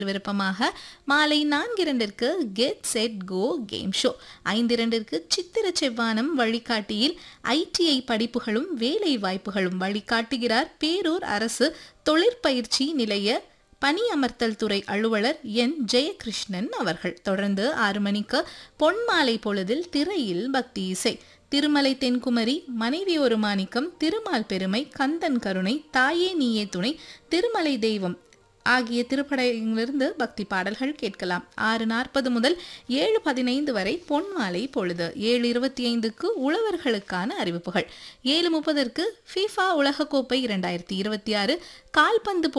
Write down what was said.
விருப்பமாக மாலை நான்கு இரண்டிற்கு get set go game show ஐந்து இரண்டிற்கு சித்திர செவ்வானம் வழிகாட்டியில் ஐடிஐ படிப்புகளும் வேலை வாய்ப்புகளும் வழிகாட்டுகிறார் பேரூர் அரசு தொழிற்பயிற்சி நிலைய பணியமர்த்தல் துறை அலுவலர் என் ஜெயகிருஷ்ணன் அவர்கள் தொடர்ந்து ஆறு மணிக்கு பொன்மாலை பொழுதில் திரையில் பக்தி இசை திருமலை தென்குமரி மனைவி ஒரு மாணிக்கம் திருமால் பெருமை கந்தன் கருணை தாயே நீயே துணை திருமலை தெய்வம் ஆகிய திருப்படையிலிருந்து பக்தி பாடல்கள் கேட்கலாம் ஆறு நாற்பது முதல் ஏழு பதினைந்து வரை பொன்மாலை பொழுது ஏழு இருபத்தி ஐந்துக்கு உழவர்களுக்கான அறிவிப்புகள் ஏழு முப்பதற்கு ஃபீஃபா உலகக்கோப்பை இரண்டாயிரத்தி இருபத்தி ஆறு கால்பந்து